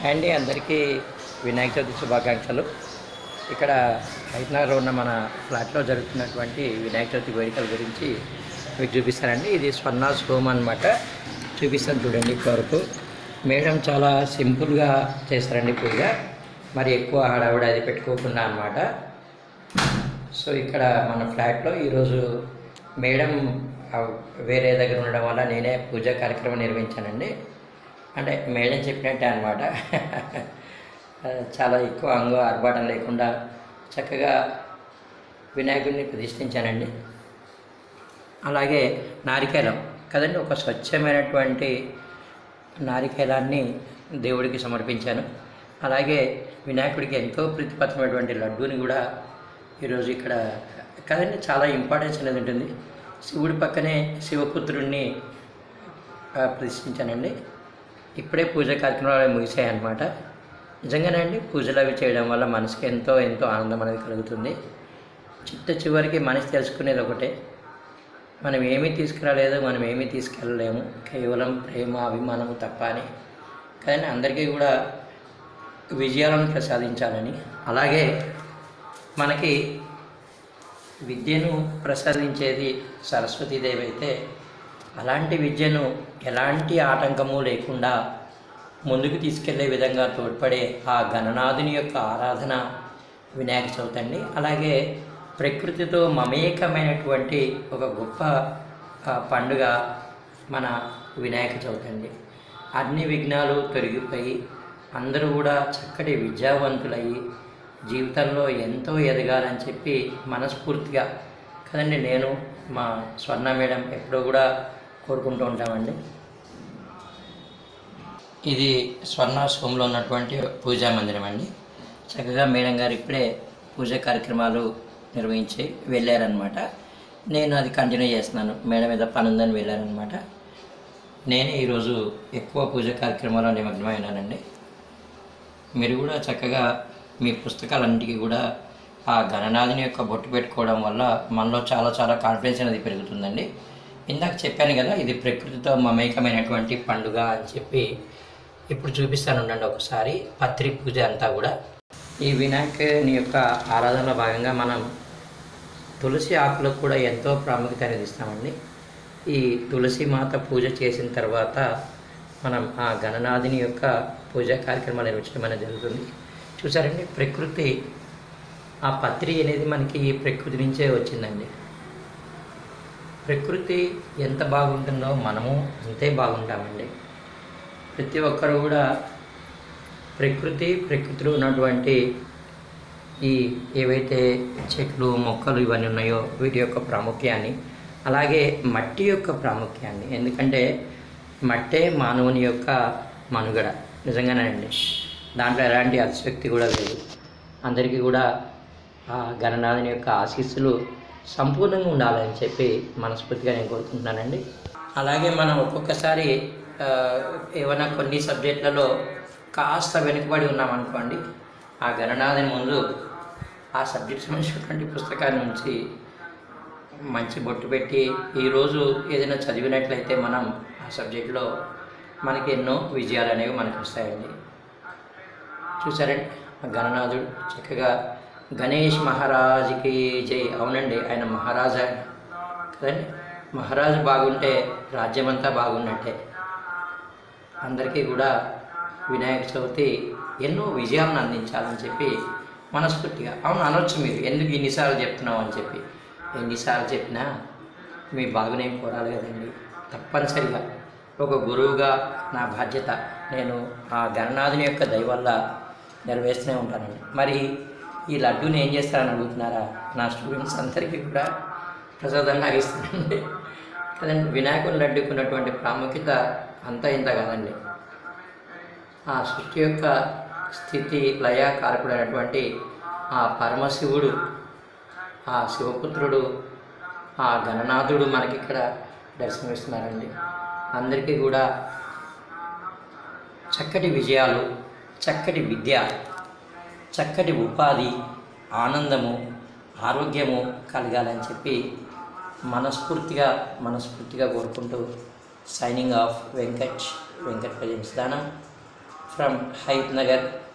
అండి అందరికీ వినాయక చవితి శుభాకాంక్షలు ఇక్కడ హైదరాబాద్లో ఉన్న మన ఫ్లాట్లో జరుగుతున్నటువంటి వినాయక చవితి వేడుకల గురించి మీకు చూపిస్తానండి ఇది స్వర్ణాస్ హోమ్ అనమాట చూపిస్తాను చూడండి ఇప్పటివరకు మేడం చాలా సింపుల్గా చేస్తారండి పూజ మరి ఎక్కువ హడావుడి అది పెట్టుకోకుండా అనమాట సో ఇక్కడ మన ఫ్లాట్లో ఈరోజు మేడం ఆ, వేరే దగ్గర ఉండడం వల్ల నేనే పూజా కార్యక్రమం నిర్వహించానండి అంటే మేడం చెప్పినట్టే అనమాట చాలా ఎక్కువ అంగు ఆర్భాటం లేకుండా చక్కగా వినాయకుడిని ప్రతిష్ఠించానండి అలాగే నారికేలం కదండి ఒక స్వచ్ఛమైనటువంటి నారికేలాన్ని దేవుడికి సమర్పించాను అలాగే వినాయకుడికి ఎంతో ప్రీతిపాత్రమైనటువంటి లడ్డూని కూడా ఈరోజు ఇక్కడ కదండి చాలా ఇంపార్టెన్స్ అనేది ఉంటుంది శివుడి పక్కనే శివపుత్రుడిని ఆ, ప్రతిష్ఠించానండి ఇప్పుడే పూజ కార్యక్రమాలు ముగిసాయి అన్నమాట నిజంగానే అండి పూజలు అవి చేయడం వల్ల మనసుకి ఎంతో ఎంతో ఆనందం అనేది కలుగుతుంది చిట్ట చివరికి మనిషి తెలుసుకునేది ఒకటే మనం ఏమీ తీసుకురాలేదు మనం ఏమీ తీసుకెళ్ళలేము కేవలం ప్రేమ అభిమానము తప్ప అని కానీ అందరికీ కూడా విజయాలను ప్రసాదించాలని అలాగే మనకి విద్యను ప్రసాదించేది సరస్వతీదేవి అయితే అలాంటి విద్యను ఎలాంటి ఆటంకము లేకుండా ముందుకు తీసుకెళ్లే విధంగా తోడ్పడే ఆ గణనాథుని యొక్క ఆరాధన వినాయక చవితి అండి అలాగే ప్రకృతితో మమేకమైనటువంటి ఒక గొప్ప ఆ, పండుగ మన వినాయక చవితి అండి అన్ని విఘ్నాలు తొలగిపోయి అందరూ కూడా చక్కటి విద్యావంతులయ్యి జీవితంలో ఎంతో ఎదగాలని చెప్పి మనస్ఫూర్తిగా కదండి నేను మా స్వర్ణ మేడం ఎప్పుడూ కూడా కోరుకుంటూ ఉంటామండి ఇది స్వర్ణాస్ హోమ్లో ఉన్నటువంటి పూజా మందిరం అండి చక్కగా మేడం గారు ఇప్పుడే పూజ కార్యక్రమాలు నిర్వహించి వెళ్ళారనమాట నేను అది కంటిన్యూ చేస్తున్నాను మేడం మీద పని ఉందని వెళ్ళారనమాట నేనే ఈరోజు ఎక్కువ పూజ కార్యక్రమాల్లో నిమగ్నమైనానండి మీరు కూడా చక్కగా మీ పుస్తకాలన్నిటికీ కూడా ఆ గణనాథుని యొక్క బొట్టు పెట్టుకోవడం వల్ల మనలో చాలా చాలా కాన్ఫిడెన్స్ అనేది పెరుగుతుందండి ఇందాక చెప్పాను కదా ఇది ప్రకృతితో మమేకమైనటువంటి పండుగ అని చెప్పి ఇప్పుడు చూపిస్తాను ఉండండి ఒకసారి పత్రి పూజ అంతా కూడా ఈ వినాయకుని యొక్క ఆరాధనలో భాగంగా మనం తులసి ఆకులకు కూడా ఎంతో ప్రాముఖ్యత అనేది ఇస్తామండి ఈ తులసి మాత పూజ చేసిన తర్వాత మనం ఆ గణనాథుని యొక్క పూజా కార్యక్రమాలు నిర్వహించడం అనేది జరుగుతుంది చూసారండి ప్రకృతి ఆ పత్రి అనేది మనకి ఈ ప్రకృతి నుంచే వచ్చిందండి ప్రకృతి ఎంత బాగుంటుందో మనము అంతే బాగుంటామండి ప్రతి ఒక్కరు కూడా ప్రకృతి ప్రకృతిలో ఉన్నటువంటి ఈ ఏవైతే చెట్లు మొక్కలు ఇవన్నీ ఉన్నాయో వీటి యొక్క ప్రాముఖ్యాన్ని అలాగే మట్టి యొక్క ప్రాముఖ్యాన్ని ఎందుకంటే మట్టే మానవుని యొక్క మనుగడ నిజంగానేనండి దాంట్లో ఎలాంటి అతిశక్తి కూడా లేదు అందరికీ కూడా ఆ గణనాథుని యొక్క ఆశీస్సులు సంపూర్ణంగా ఉండాలని చెప్పి మనస్ఫూర్తిగా నేను కోరుకుంటున్నానండి అలాగే మనం ఒక్కొక్కసారి ఆ, ఏమైనా కొన్ని సబ్జెక్టులలో కాస్త వెనుకబడి ఉన్నామనుకోండి ఆ గణనాథుని ముందు ఆ సబ్జెక్ట్ సంబంధించినటువంటి పుస్తకాన్ని ఉంచి మంచి బొట్టు పెట్టి ఈరోజు ఏదైనా చదివినట్లయితే మనం ఆ సబ్జెక్ట్లో మనకి ఎన్నో విజయాలు అనేవి మనకు వస్తాయండి చూసారండి ఆ గణనాథుడు చక్కగా గణేష్ మహారాజుకి జై అవునండి ఆయన మహారాజా ఆయన కదండి మహారాజు బాగుంటే రాజ్యమంతా బాగున్నట్టే అందరికీ కూడా వినాయక చవితి ఎన్నో విజయాలను అందించాలని చెప్పి మనస్ఫూర్తిగా అవును అనొచ్చు మీరు ఎందుకు ఇన్నిసార్లు చెప్తున్నావు అని చెప్పి ఎన్నిసార్లు చెప్పినా మీ బాగునేం కోరాలి కదండి తప్పనిసరిగా ఒక గురువుగా నా బాధ్యత నేను ఆ గణనాథుని యొక్క దయ వల్ల నెరవేరుస్తూనే ఉంటానండి మరి ఈ లడ్డూని ఏం చేస్తారని అడుగుతున్నారా నా స్టూడెంట్స్ అందరికీ కూడా ప్రసాదంగా ఇస్తానండి కదండి వినాయకుని లడ్డూకి ఉన్నటువంటి ప్రాముఖ్యత అంతా ఇంత కాదండి ఆ సృష్టి యొక్క స్థితి లయకారకుడైనటువంటి ఆ పరమశివుడు ఆ శివపుత్రుడు ఆ గణనాథుడు మనకి ఇక్కడ దర్శనమిస్తున్నారండి అందరికీ కూడా చక్కటి విజయాలు చక్కటి విద్య చక్కటి ఉపాధి ఆనందము ఆరోగ్యము కలగాలని చెప్పి మనస్ఫూర్తిగా మనస్ఫూర్తిగా కోరుకుంటూ signing off Venkat Venkat presents Danam from Hayath Nagar